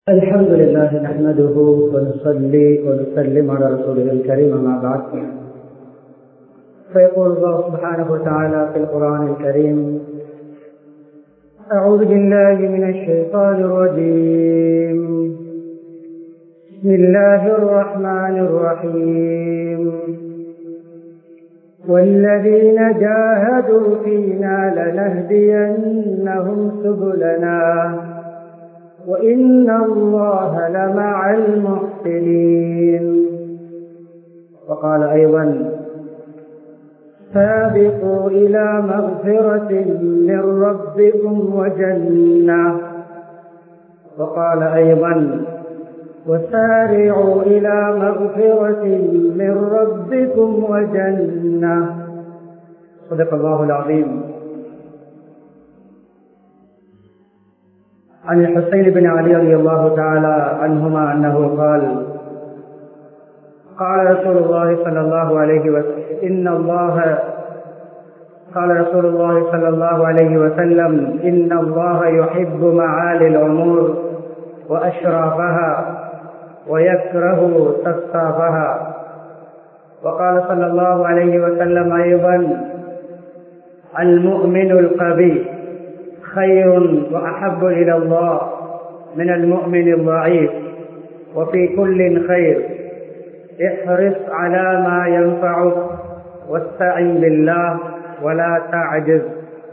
الحمد لله نحمده ونصلي ونسلم على رسوله الكريم أما بعد فيقول الله سبحانه وتعالى في القرآن الكريم أعوذ بالله من الشيطان الرجيم بسم الله الرحمن الرحيم والذين جاهدوا فينا لنهدينهم سبلنا وإن الله لمع المحسنين وقال أيضا سابقوا إلى مغفرة من ربكم وجنة وقال أيضا وسارعوا إلى مغفرة من ربكم وجنة صدق الله العظيم عن الحسين بن علي رضي الله تعالى عنهما أنه قال قال رسول الله صلى الله عليه وسلم إن الله قال رسول الله صلى الله عليه وسلم إن الله يحب معالي الأمور وأشرافها ويكره تصافها وقال صلى الله عليه وسلم أيضا المؤمن القوي خير وأحب إلى الله من المؤمن الضعيف وفي كل خير احرص على ما ينفعك واستعن بالله ولا تعجز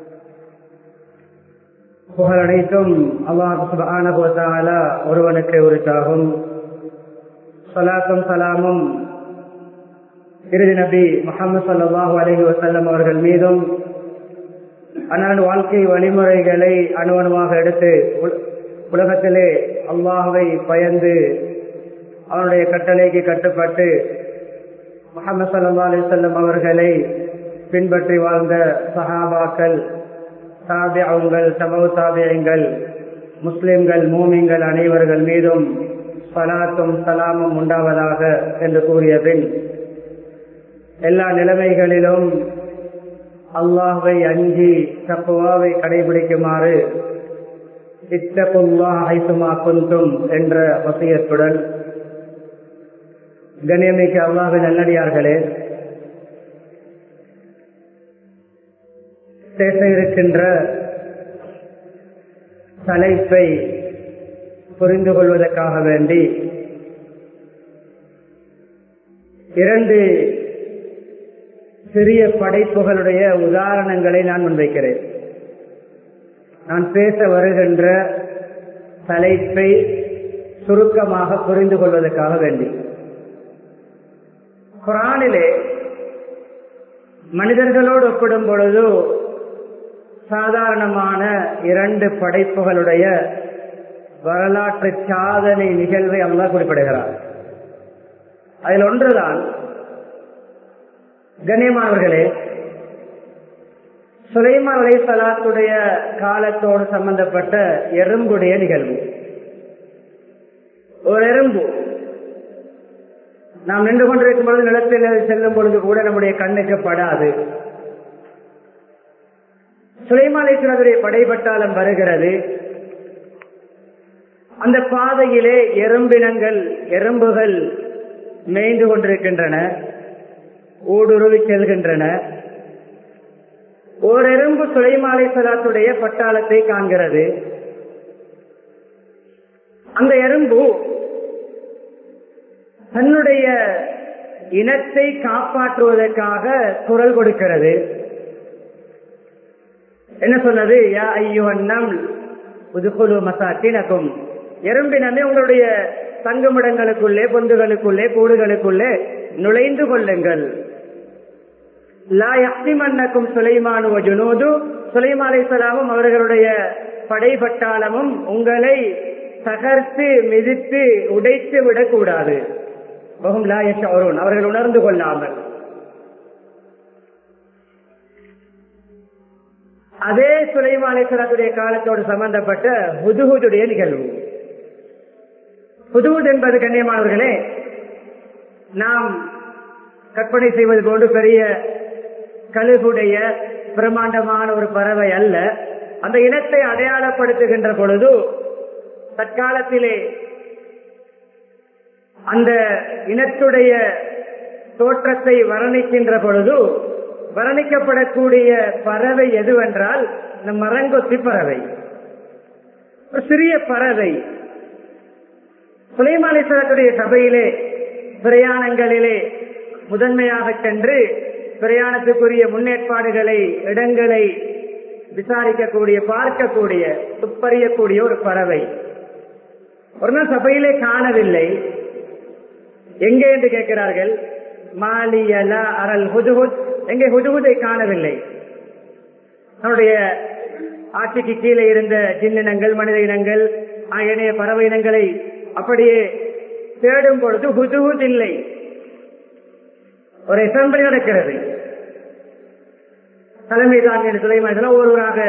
புகழ் அனைத்தும் அல்லாஹ் சுபான ஒருவனுக்கு உரித்தாகும் சலாத்தும் சலாமும் இறுதி நபி முகமது சல்லாஹூ அலஹி வசல்லம் அவர்கள் மீதும் அன்னான் வாழ்க்கை வழிமுறைகளை அணுவணுமாக எடுத்து உலகத்திலே அல்லாஹுவை பயந்து அவனுடைய கட்டளைக்கு கட்டுப்பட்டு முகமது சல்லா அலிசல்லம் அவர்களை பின்பற்றி வாழ்ந்த சஹாபாக்கள் தாபியங்கள் சமூக தாபியங்கள் முஸ்லிம்கள் மூமிங்கள் அனைவர்கள் மீதும் சலாத்தும் சலாமும் உண்டாவதாக என்று கூறிய பின் எல்லா நிலைமைகளிலும் அல்லாஹை அஞ்சி தப்புவாவை கடைபிடிக்குமாறு இத்தகுல்லா ஐசுமா குந்தும் என்ற வசியத்துடன் கண்ணியமிக்க அல்லாஹின் நல்லடியார்களே பேச இருக்கின்ற தலைப்பை புரிந்து கொள்வதற்காக வேண்டி இரண்டு சிறிய படைப்புகளுடைய உதாரணங்களை நான் முன்வைக்கிறேன் நான் பேச வருகின்ற தலைப்பை சுருக்கமாக புரிந்து கொள்வதற்காக வேண்டி குரானிலே மனிதர்களோடு ஒப்பிடும் பொழுது சாதாரணமான இரண்டு படைப்புகளுடைய வரலாற்று சாதனை நிகழ்வை அல்லா குறிப்பிடுகிறார் அதில் ஒன்றுதான் கண்ணியமானவர்களே சுலைமான் அலை சலாத்துடைய காலத்தோடு சம்பந்தப்பட்ட எறும்புடைய நிகழ்வு ஒரு எறும்பு நாம் நின்று கொண்டிருக்கும் பொழுது நிலத்தில் செல்லும் பொழுது கூட நம்முடைய கண்ணுக்கு படாது சுலைமாலேஸ்வரருடைய படைபட்டாளம் வருகிறது அந்த பாதையிலே எறும்பினங்கள் எறும்புகள் மேய்ந்து கொண்டிருக்கின்றன ஊடுருவி செல்கின்றன ஓரெரும்பு சுலைமாலை சலாத்துடைய பட்டாளத்தை காண்கிறது அந்த எறும்பு தன்னுடைய இனத்தை காப்பாற்றுவதற்காக குரல் கொடுக்கிறது என்ன சொன்னது யா ஐயோன்னம் புதுக்குழு மசாட்டினக்கும் எறும்பினமே உங்களுடைய தங்குமிடங்களுக்குள்ளே பொந்துகளுக்குள்ளே கூடுகளுக்குள்ளே நுழைந்து கொள்ளுங்கள் லா யக்திமன்னக்கும் சுலைமானு ஜுனூது சுலைமாலை சலாமும் அவர்களுடைய படைபட்டாளமும் உங்களை தகர்த்து மிதித்து உடைத்து விடக்கூடாது அவர்கள் உணர்ந்து கொள்ளாமல் அதே சுலைமாலை சலாத்துடைய காலத்தோடு சம்பந்தப்பட்ட ஹுதுகுதுடைய நிகழ்வு புதுவுட் என்பது கண்ணியமானவர்களே நாம் கற்பனை செய்வது போன்று பெரிய கழுகுடைய பிரமாண்டமான ஒரு பறவை அல்ல அந்த இனத்தை அடையாளப்படுத்துகின்ற பொழுது தற்காலத்திலே அந்த இனத்துடைய தோற்றத்தை வர்ணிக்கின்ற பொழுது வர்ணிக்கப்படக்கூடிய பறவை எதுவென்றால் இந்த மரங்கொத்தி பறவை ஒரு சிறிய பறவை சுலைமாலேஸ்வரத்துடைய சபையிலே பிரயாணங்களிலே முதன்மையாக சென்று பிரயாணத்துக்குரிய முன்னேற்பாடுகளை இடங்களை விசாரிக்கக்கூடிய பார்க்கக்கூடிய துப்பறியக்கூடிய ஒரு பறவை ஒரு நாள் சபையிலே காணவில்லை எங்கே என்று கேட்கிறார்கள் மாலியல அரல் ஹுதுஹுத் எங்கே ஹுதுஹுதை காணவில்லை தன்னுடைய ஆட்சிக்கு கீழே இருந்த ஜின்னினங்கள் மனித இனங்கள் ஏனைய பறவை இனங்களை அப்படியே தேடும் பொழுது ஹுதுஹுத் இல்லை ஒரு அசம்பிளி நடக்கிறது தலைமை தாங்கிய சுலைமான் ஒருவராக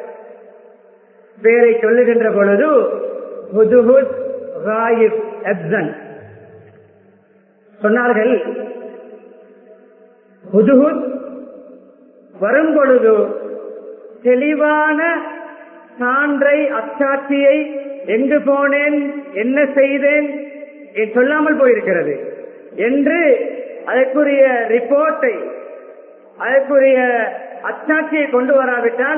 பேரை சொல்லுகின்ற பொழுது ஹுதுஹுத் ராயிப் எப்சன் சொன்னார்கள் ஹுதுஹுத் வரும் பொழுது தெளிவான சான்றை அச்சாட்சியை எங்கு போனேன் என்ன செய்தேன் சொல்லாமல் போயிருக்கிறது என்று அதற்குரிய ரிப்போர்ட்டை அதற்குரிய அச்சாட்சியை கொண்டு வராவிட்டால்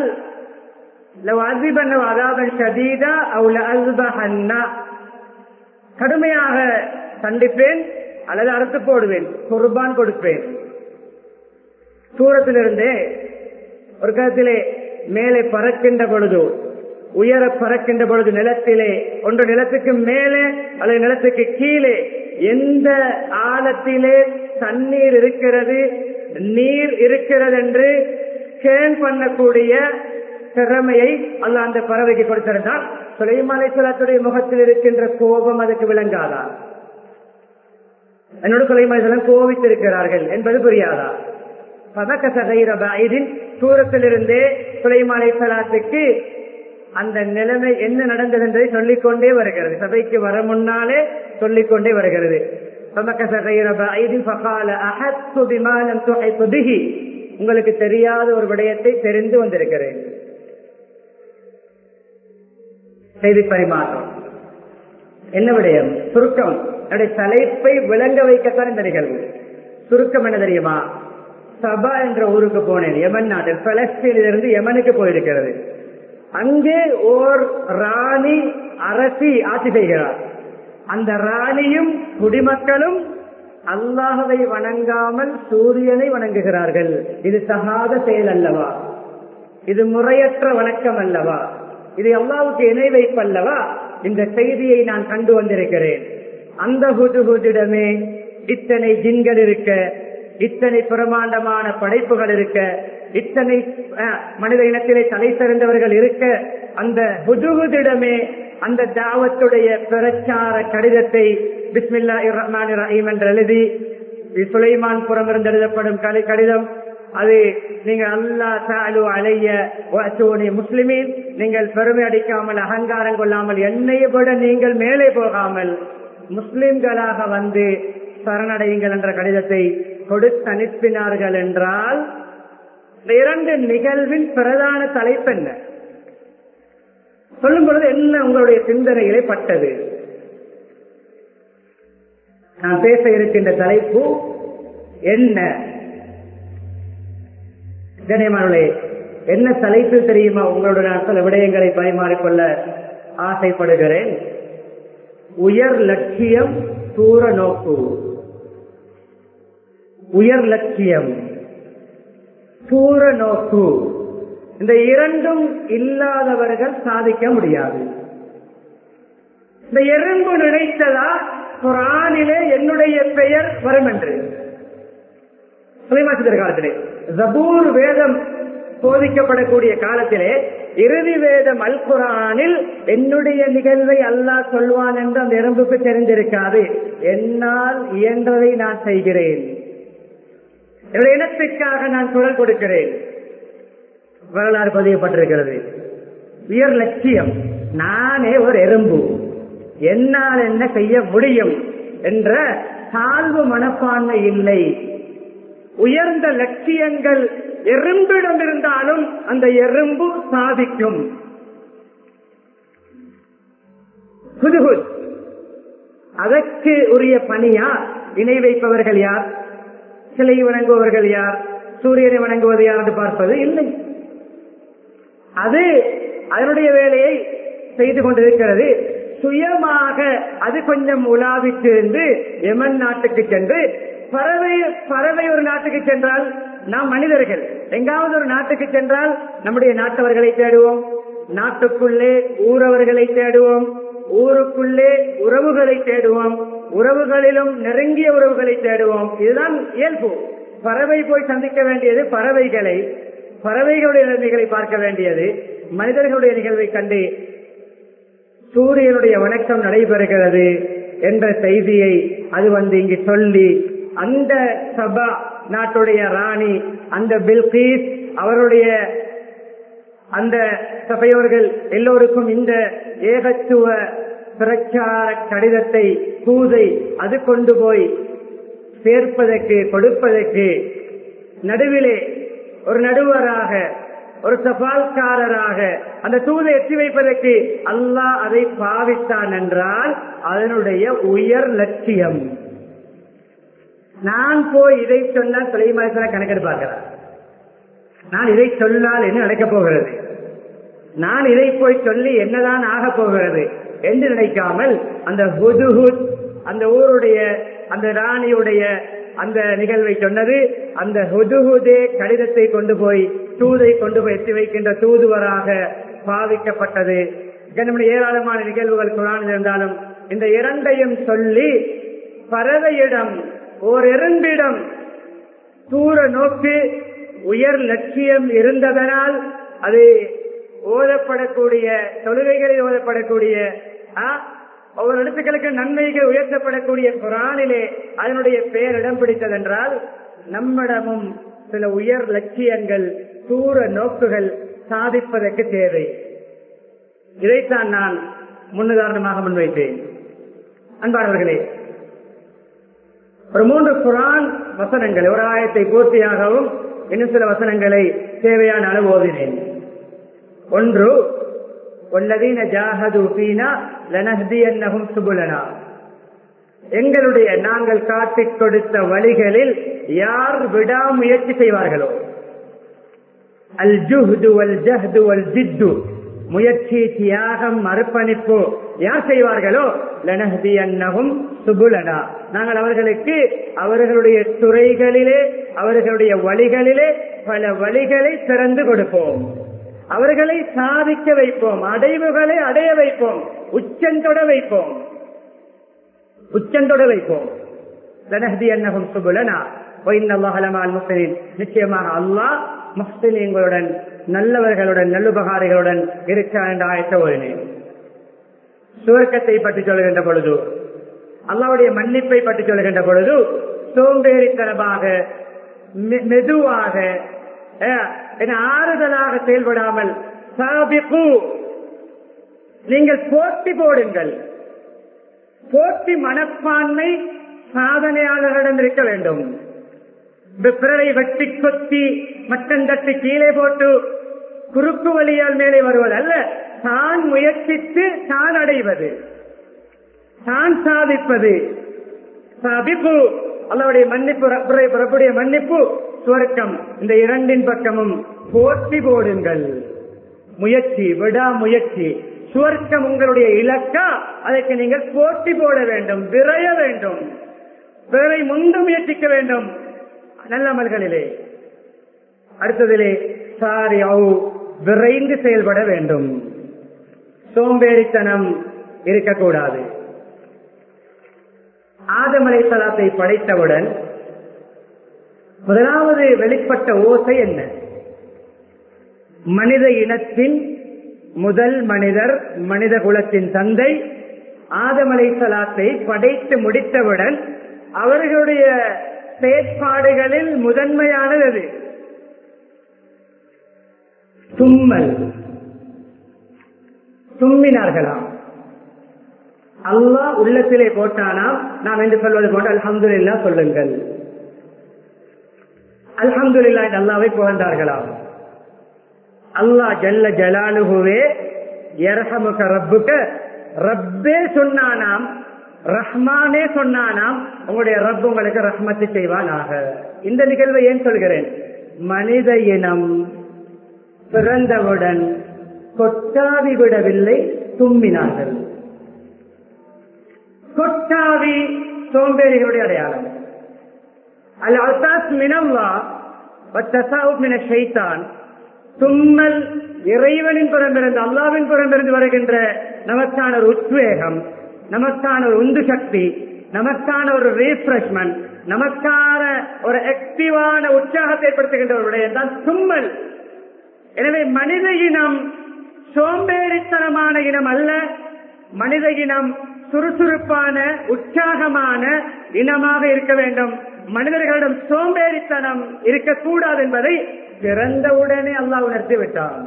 கடுமையாக தண்டிப்பேன் அல்லது அறுத்து போடுவேன் குர்பான் கொடுப்பேன் தூரத்திலிருந்தே ஒரு கருத்திலே மேலே பறக்கின்ற பொழுது உயர பறக்கின்ற பொழுது நிலத்திலே ஒன்று நிலத்துக்கு மேலே அல்லது நிலத்துக்கு கீழே எந்த ஆழத்திலே தண்ணீர் இருக்கிறது நீர் இருக்கிறது என்று ஸ்கேன் பண்ணக்கூடிய திறமையை அல்ல அந்த பறவைக்கு கொடுத்திருந்தால் சுலைமாலை சலாத்துடைய முகத்தில் இருக்கின்ற கோபம் அதுக்கு விளங்காதா என்னோட சுலைமாலை கோபித்திருக்கிறார்கள் என்பது புரியாதா தூரத்திலிருந்தே சுலைமாலை சலாத்துக்கு அந்த நிலைமை என்ன நடந்தது என்பதை சொல்லிக்கொண்டே வருகிறது சபைக்கு வர முன்னாலே சொல்லிக்கொண்டே வருகிறது உங்களுக்கு தெரியாத ஒரு விடயத்தை தெரிந்து வந்திருக்கிறேன் செய்தி பரிமாற்றம் என்ன விடயம் சுருக்கம் என்னுடைய தலைப்பை விளங்க வைக்கத்தான் இந்த நிகழ்வு சுருக்கம் என்ன தெரியுமா சபா என்ற ஊருக்கு போனேன் யமன் நாட்டில் பலஸ்தீனிலிருந்து யமனுக்கு போயிருக்கிறது அங்கே ஓர் ராணி அரசி ஆட்சி செய்கிறார் அந்த ராணியும் குடிமக்களும் அல்லாஹவை வணங்காமல் சூரியனை வணங்குகிறார்கள் இது தகாத செயல் அல்லவா இது முறையற்ற வணக்கம் அல்லவா இது அல்லாவுக்கு இணை வைப்பல்லவா இந்த செய்தியை நான் கண்டு வந்திருக்கிறேன் அந்த ஹுதுஹுதிடமே இத்தனை ஜின்கள் இருக்க இத்தனை பிரமாண்டமான படைப்புகள் இருக்க இத்தனை மனித இனத்திலே தலை சிறந்தவர்கள் இருக்க அந்த ஹுதுஹுதிடமே அந்த தாவத்துடைய பிரச்சார கடிதத்தை பிஸ்மில்லா ரஹ்மான் ரஹீம் என்று எழுதி சுலைமான் புறம் இருந்து எழுதப்படும் கலை கடிதம் அது நீங்கள் அல்லா சாலு அலைய முஸ்லிமின் நீங்கள் பெருமை அடிக்காமல் அகங்காரம் கொள்ளாமல் என்னை விட நீங்கள் மேலே போகாமல் முஸ்லிம்களாக வந்து சரணடையுங்கள் என்ற கடிதத்தை கொடுத்து அனுப்பினார்கள் என்றால் இரண்டு நிகழ்வின் பிரதான தலைப்பு என்ன சொல்லும் பொழுது என்ன உங்களுடைய சிந்தனையிலே பட்டது நான் பேச இருக்கின்ற தலைப்பு என்ன கண்ணியமானே என்ன தலைப்பு தெரியுமா உங்களோட நான் சில விடயங்களை பரிமாறிக்கொள்ள ஆசைப்படுகிறேன் உயர் லட்சியம் தூர நோக்கு உயர் லட்சியம் தூர நோக்கு இந்த இரண்டும் இல்லாதவர்கள் சாதிக்க முடியாது இந்த எறும்பு நினைத்ததா குரானிலே என்னுடைய பெயர் வரும் என்று சுலைமாசிதர் காலத்திலே ஜபூர் வேதம் போதிக்கப்படக்கூடிய காலத்திலே இறுதி வேதம் அல் குரானில் என்னுடைய நிகழ்வை அல்லாஹ் சொல்வான் என்று அந்த எறும்புக்கு தெரிந்திருக்காது என்னால் இயன்றதை நான் செய்கிறேன் என்னுடைய இனத்திற்காக நான் குரல் கொடுக்கிறேன் வரலாறு பதியப்பட்டிருக்கிறது உயர் லட்சியம் நானே ஒரு எறும்பு என்னால் என்ன செய்ய முடியும் என்ற தாழ்வு மனப்பான்மை இல்லை உயர்ந்த லட்சியங்கள் எறும்பிடம் இருந்தாலும் அந்த எறும்பு சாதிக்கும் புதுகுத் அதற்கு உரிய பணியா இணை வைப்பவர்கள் யார் சிலை வணங்குபவர்கள் யார் சூரியனை வணங்குவது யார் என்று பார்ப்பது இல்லை அது அதனுடைய வேலையை செய்து கொண்டிருக்கிறது சுயமாக அது கொஞ்சம் உலாவிட்டு இருந்து எமன் நாட்டுக்கு சென்று பறவை பறவை ஒரு நாட்டுக்கு சென்றால் நாம் மனிதர்கள் எங்காவது ஒரு நாட்டுக்கு சென்றால் நம்முடைய நாட்டவர்களை தேடுவோம் நாட்டுக்குள்ளே ஊரவர்களை தேடுவோம் ஊருக்குள்ளே உறவுகளை தேடுவோம் உறவுகளிலும் நெருங்கிய உறவுகளை தேடுவோம் இதுதான் இயல்பு பறவை போய் சந்திக்க வேண்டியது பறவைகளை பறவைகளுடைய நிலைமைகளை பார்க்க வேண்டியது மனிதர்களுடைய நிகழ்வை கண்டு சூரியனுடைய வணக்கம் நடைபெறுகிறது என்ற செய்தியை அது வந்து இங்கு சொல்லி அந்த சபா நாட்டுடைய ராணி அந்த பில்கீஸ் அவருடைய அந்த சபையோர்கள் எல்லோருக்கும் இந்த ஏகத்துவ பிரச்சார கடிதத்தை பூதை அது கொண்டு போய் சேர்ப்பதற்கு கொடுப்பதற்கு நடுவிலே ஒரு நடுவராக ஒரு சபால்காரராக அந்த தூதை எட்டி வைப்பதற்கு அல்லாஹ் அதை பாவித்தான் என்றால் அதனுடைய உயர் லட்சியம் நான் போய் இதை சொன்னால் தொலைமாசன கணக்கெடுப்பார்களா நான் இதை சொன்னால் என்ன நடக்கப் போகிறது நான் இதை போய் சொல்லி என்னதான் ஆகப் போகிறது என்று நினைக்காமல் அந்த ஹுதுஹுத் அந்த ஊருடைய அந்த ராணியுடைய அந்த நிகழ்வை சொன்னது அந்த ஹுதுஹுதே கடிதத்தை கொண்டு போய் தூதை கொண்டு போய் எத்தி வைக்கின்ற தூதுவராக பாவிக்கப்பட்டது நம்முடைய ஏராளமான நிகழ்வுகள் குரானில் இருந்தாலும் இந்த இரண்டையும் சொல்லி பறவையிடம் ஓர் இரண்டிடம் தூர நோக்கு உயர் லட்சியம் இருந்ததனால் அது ஓதப்படக்கூடிய தொழுகைகளில் ஓதப்படக்கூடிய ஒவ்வொரு எழுத்துக்களுக்கு நன்மைகள் உயர்த்தப்படக்கூடிய குரானிலே அதனுடைய பெயர் இடம் பிடித்ததென்றால் நம்மிடமும் சில உயர் லட்சியங்கள் தூர நோக்குகள் சாதிப்பதற்கு தேவை இதைத்தான் நான் முன்னுதாரணமாக முன்வைத்தேன் அன்பானவர்களே ஒரு மூன்று குரான் வசனங்கள் ஒரு ஆயத்தை பூர்த்தியாகவும் இன்னும் சில வசனங்களை தேவையான அளவு ஓதினேன் ஒன்று ஒல்லதீன ஜாஹது பீனா லனஹதி என்னகும் சுபுலனா எங்களுடைய நாங்கள் காட்டிக் கொடுத்த வழிகளில் யார் விடாமுயற்சி செய்வார்களோ அல் ஜுஹ்து வல் ஜஹ்து வல் ஜித்து முயற்சி தியாகம் அர்ப்பணிப்பு யார் செய்வார்களோ லனஹதி அன்னகும் சுபுலனா நாங்கள் அவர்களுக்கு அவர்களுடைய துறைகளிலே அவர்களுடைய வழிகளிலே பல வழிகளை திறந்து கொடுப்போம் அவர்களை சாதிக்க வைப்போம் அடைவுகளை அடைய வைப்போம் உச்சந்தொட வைப்போம் உச்சந்தொட வைப்போம் லனஹதி அன்னகும் சுபுலனா நிச்சயமாக அல்லாஹ் முஸ்லிம்களுடன் நல்லவர்களுடன் நல்லுபகாரிகளுடன் இருக்கிறார் என்ற ஆயத்த ஒரு சுவர்க்கத்தை பற்றி சொல்கின்ற பொழுது அல்லாவுடைய மன்னிப்பை பற்றி சொல்கின்ற பொழுது சோம்பேறித்தனமாக மெதுவாக ஆறுதலாக செயல்படாமல் சாபிப்பு நீங்கள் போட்டி போடுங்கள் போட்டி மனப்பான்மை சாதனையாளர்களிடம் இருக்க வேண்டும் பிறரை வெட்டி கொத்தி மட்டன் தட்டி கீழே போட்டு குறுக்கு வழியால் மேலே வருவதல்ல தான் முயற்சித்து தான் அடைவது தான் சாதிப்பது சாதிப்பு அல்லாவுடைய மன்னிப்பு பிரபுடைய மன்னிப்பு சுவர்க்கம் இந்த இரண்டின் பக்கமும் போட்டி போடுங்கள் முயற்சி விடா முயற்சி சுவர்க்கம் உங்களுடைய இலக்கா அதற்கு நீங்கள் போட்டி போட வேண்டும் விரைய வேண்டும் பிறரை முந்து முயற்சிக்க வேண்டும் நல்ல அமல்களிலே அடுத்ததிலே சாரி அவு விரைந்து செயல்பட வேண்டும் சோம்பேறித்தனம் இருக்கக்கூடாது ஆதமலை தலாத்தை படைத்தவுடன் முதலாவது வெளிப்பட்ட ஓசை என்ன மனித இனத்தின் முதல் மனிதர் மனித குலத்தின் தந்தை ஆதமலை சலாத்தை படைத்து முடித்தவுடன் அவர்களுடைய செயற்பாடுகளில் முதன்மையானது அது தும்மல் தும்மினார்களாம் அல்லாஹ் உள்ளத்திலே போட்டானாம் நாம் என்று சொல்வது போன்று அல்ஹம்துல்லா சொல்லுங்கள் அல்ஹம்துல்லா என்று அல்லாவை புகழ்ந்தார்களாம் அல்லாஹ் ஜல்ல ஜலாலுகுவே எரஹமுக ரப்புக்க ரப்பே சொன்னானாம் ரஹ்மானே சொன்னானாம் உங்களுடைய ரப் உங்களுக்கு ரஹ்மத்து செய்வானாக இந்த நிகழ்வை ஏன் சொல்கிறேன் மனித இனம் பிறந்தவுடன் கொட்டாவி விடவில்லை தும்மினார்கள் கொட்டாவி சோம்பேறிகளுடைய அடையாளம் அல் அசாஸ் மினல்லா மின ஷைத்தான் தும்மல் இறைவனின் புறமிருந்து அல்லாவின் புறமிருந்து வருகின்ற நமக்கான ஒரு உத்வேகம் நமக்கான ஒரு உந்து சக்தி நமக்கான ஒரு ரீஃப்ரெஷ்மெண்ட் நமக்கான ஒரு ஆக்டிவான உற்சாகத்தை ஏற்படுத்துகின்ற ஒரு விடயம் தான் தும்மல் எனவே மனித இனம் சோம்பேறித்தனமான இனம் அல்ல மனித இனம் சுறுசுறுப்பான உற்சாகமான இனமாக இருக்க வேண்டும் மனிதர்களிடம் சோம்பேறித்தனம் இருக்கக்கூடாது என்பதை பிறந்தவுடனே அல்லாஹ் உணர்த்தி விட்டான்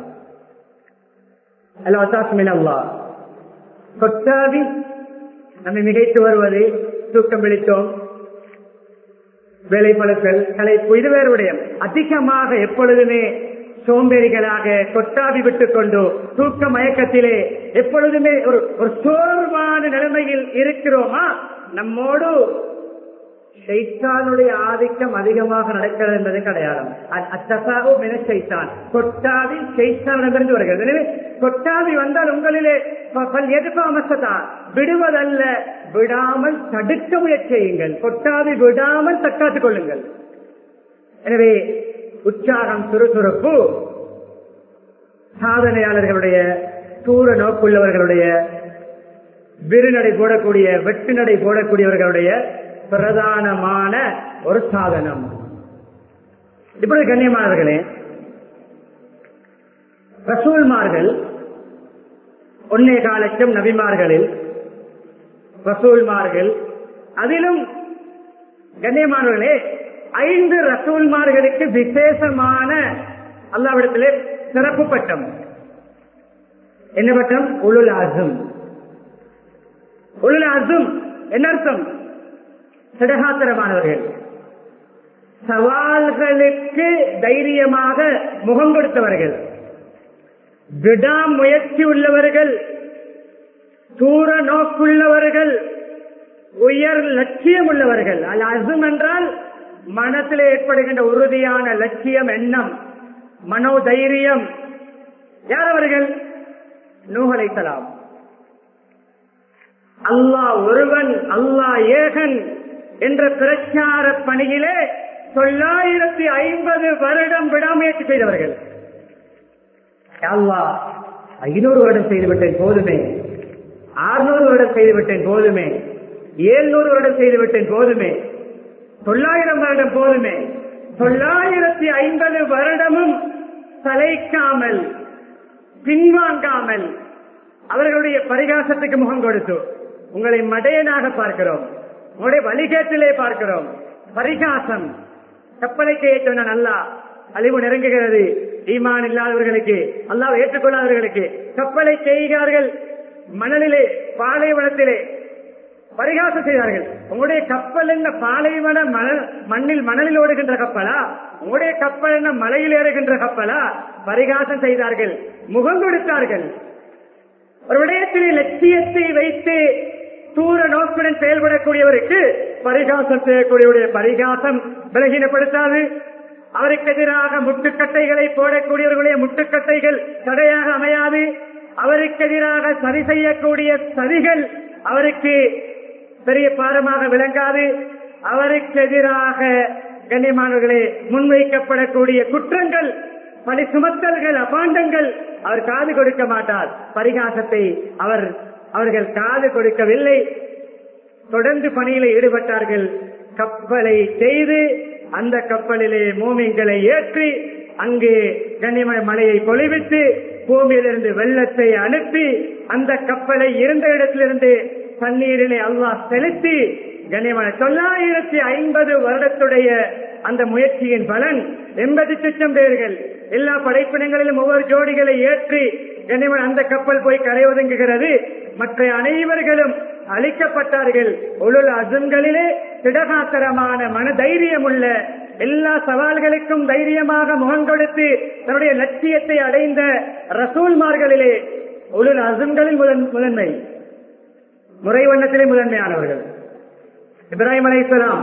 அல்லா கொட்டாவி நம்மை மிகைத்து வருவது தூக்கம் விழித்தோம் வேலைப்பழுக்கள் கலைப்பு இது வேறு விடயம் அதிகமாக எப்பொழுதுமே சோம்பேறிகளாக கொட்டாவி விட்டுக் கொண்டு தூக்க மயக்கத்திலே எப்பொழுதுமே ஒரு ஒரு சோர்வான நிலைமையில் இருக்கிறோமா நம்மோடு சைத்தானுடைய ஆதிக்கம் அதிகமாக நடக்கிறது என்பது கிடையாது அத்தசாவோ மின சைத்தான் கொட்டாவி சைத்தானிடமிருந்து வருகிறது எனவே கொட்டாவி வந்தால் உங்களிலே எதிர்பாமசதான் விடுவதல்ல விடாமல் தடுக்க முயற்சி செய்யுங்கள் கொட்டாவி விடாமல் தற்காத்துக் கொள்ளுங்கள் எனவே உற்சாகம் சுறுசுறுப்பு சாதனையாளர்களுடைய தூர நோக்குள்ளவர்களுடைய விருநடை போடக்கூடிய வெட்டு நடை போடக்கூடியவர்களுடைய பிரதானமான ஒரு சாதனம் இப்படி கண்ணியமானவர்களே ரசூல்மார்கள் ஒன்னே காலட்சம் நபிமார்களில் ரசூல்மார்கள் அதிலும் கண்ணியமானவர்களே ஐந்து ரசூல்மார்களுக்கு விசேஷமான அல்லாவிடத்திலே சிறப்பு பட்டம் என்ன பட்டம் உளுல் அசும் உளுல் அசும் என்ன அர்த்தம் திடகாத்திரமானவர்கள் சவால்களுக்கு தைரியமாக முகம் கொடுத்தவர்கள் விடாமுயற்சி உள்ளவர்கள் தூர நோக்குள்ளவர்கள் உயர் லட்சியம் உள்ளவர்கள் அல் அசும் என்றால் மனத்தில் ஏற்படுகின்ற உறுதியான லட்சியம் எண்ணம் மனோதைரியம் யார் அவர்கள் நூகலைத்தலாம் அல்லாஹ் ஒருவன் அல்லாஹ் ஏகன் என்ற பிரச்சார பணியிலே தொள்ளாயிரத்தி ஐம்பது வருடம் விடாமுயற்சி செய்தவர்கள் அல்லாஹ் ஐநூறு வருடம் செய்துவிட்டேன் போதுமே ஆறுநூறு வருடம் செய்துவிட்டேன் போதுமே ஏழ்நூறு வருடம் செய்துவிட்டேன் போதுமே தொள்ளாயிரம் வருடம் போதுமே தொள்ளாயிரத்தி ஐம்பது வருடமும் சளைக்காமல் பின்வாங்காமல் அவர்களுடைய பரிகாசத்துக்கு முகம் கொடுத்து உங்களை மடையனாக பார்க்கிறோம் உங்களுடைய வழிகேட்டிலே பார்க்கிறோம் பரிகாசம் கப்பலைக்கு ஏற்றவன் அல்லா அழிவு நெருங்குகிறது ஈமான் இல்லாதவர்களுக்கு அல்லாஹ் ஏற்றுக்கொள்ளாதவர்களுக்கு கப்பலை செய்கிறார்கள் மணலிலே பாலைவனத்திலே பரிகாசம் செய்தார்கள் உங்களுடைய கப்பல் என்ன பாலைவன மணல் மண்ணில் மணலில் ஓடுகின்ற கப்பலா உங்களுடைய கப்பல் என்ன மலையில் ஏறுகின்ற கப்பலா பரிகாசம் செய்தார்கள் முகம் கொடுத்தார்கள் ஒரு விடயத்திலே லட்சியத்தை வைத்து தூர நோக்குடன் செயல்படக்கூடியவருக்கு பரிகாசம் செய்யக்கூடியவருடைய பரிகாசம் விலகினப்படுத்தாது அவருக்கு எதிராக முட்டுக்கட்டைகளை போடக்கூடியவர்களுடைய முட்டுக்கட்டைகள் தடையாக அமையாது அவருக்கு எதிராக சரி செய்யக்கூடிய சதிகள் அவருக்கு பெரிய பாரமாக விளங்காது அவருக்கு எதிராக கண்ணியமானவர்களே முன்வைக்கப்படக்கூடிய குற்றங்கள் பணி சுமத்தல்கள் அபாண்டங்கள் அவர் காது கொடுக்க மாட்டார் பரிகாசத்தை அவர் அவர்கள் காது கொடுக்கவில்லை தொடர்ந்து பணியில ஈடுபட்டார்கள் கப்பலை செய்து அந்த கப்பலிலே மூமிங்களை ஏற்றி அங்கே கண்ணியம மலையை பொழிவிட்டு பூமியிலிருந்து வெள்ளத்தை அனுப்பி அந்த கப்பலை இருந்த இடத்திலிருந்து தண்ணீரிலே அல்லாஹ் செலுத்தி கண்ணியமான தொள்ளாயிரத்தி ஐம்பது வருடத்துடைய அந்த முயற்சியின் பலன் எண்பது லட்சம் பேர்கள் எல்லா படைப்பினங்களிலும் ஒவ்வொரு ஜோடிகளை ஏற்றி கண்ணியமான அந்த கப்பல் போய் கரை ஒதுங்குகிறது மற்ற அனைவர்களும் அழிக்கப்பட்டார்கள் உளுள் அசுங்களிலே திடகாத்திரமான மன தைரியம் உள்ள எல்லா சவால்களுக்கும் தைரியமாக முகம் கொடுத்து தன்னுடைய லட்சியத்தை அடைந்த ரசூல்மார்களிலே உளுள் அசுங்களில் முதன் முதன்மை முறை வண்ணத்திலே முதன்மையானவர்கள் இப்ராஹிம் அலைஹிஸ்ஸலாம்